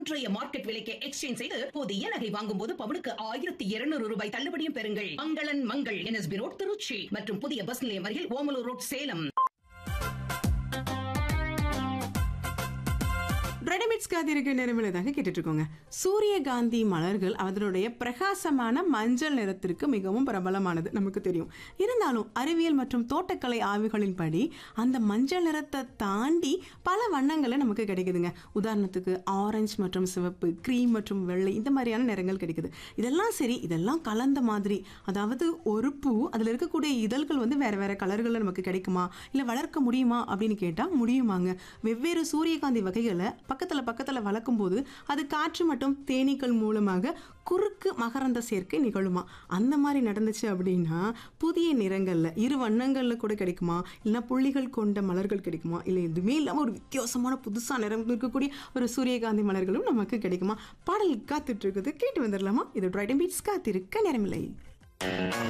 இன்றைய மார்க்கெட் விலைக்கு எக்ஸ்சேஞ்ச் செய்து புதிய நகை வாங்கும் போது பவுனுக்கு ஆயிரத்தி இருநூறு ரூபாய் தள்ளுபடியும் பெறுங்கள் மங்களன் மங்கள் என்எஸ்பி ரோட் திருச்சி மற்றும் புதிய பஸ் நிலையம் அருகில் ஓமலூர் ரோட் சேலம் ரெடிமிட்ஸ் காத்திருக்க நேரமில்லதாக கேட்டுட்டு இருக்கோங்க சூரியகாந்தி மலர்கள் அதனுடைய பிரகாசமான மஞ்சள் நிறத்திற்கு மிகவும் பிரபலமானது நமக்கு தெரியும் இருந்தாலும் அறிவியல் மற்றும் தோட்டக்கலை ஆய்வுகளின்படி அந்த மஞ்சள் நிறத்தை தாண்டி பல வண்ணங்களை நமக்கு கிடைக்குதுங்க உதாரணத்துக்கு ஆரஞ்சு மற்றும் சிவப்பு க்ரீம் மற்றும் வெள்ளை இந்த மாதிரியான நிறங்கள் கிடைக்குது இதெல்லாம் சரி இதெல்லாம் கலந்த மாதிரி அதாவது ஒரு பூ அதில் இருக்கக்கூடிய இதழ்கள் வந்து வேற வேற கலர்களில் நமக்கு கிடைக்குமா இல்லை வளர்க்க முடியுமா அப்படின்னு கேட்டால் முடியுமாங்க வெவ்வேறு சூரியகாந்தி வகைகளை பக்கத்தில் பக்கத்தில் வளர்க்கும் போது அது காற்று மற்றும் தேனீக்கள் மூலமாக குறுக்கு மகரந்த சேர்க்கை நிகழுமா அந்த மாதிரி நடந்துச்சு அப்படின்னா புதிய நிறங்களில் இரு வண்ணங்களில் கூட கிடைக்குமா இல்லைன்னா புள்ளிகள் கொண்ட மலர்கள் கிடைக்குமா இல்லை எதுவுமே இல்லாமல் ஒரு வித்தியாசமான புதுசாக நிறம் இருக்கக்கூடிய ஒரு சூரியகாந்தி மலர்களும் நமக்கு கிடைக்குமா பாடல் காத்துட்டு இருக்குது கேட்டு வந்துடலாமா இது ட்ரைடன் பீட்ஸ் காத்திருக்க நேரமில்லை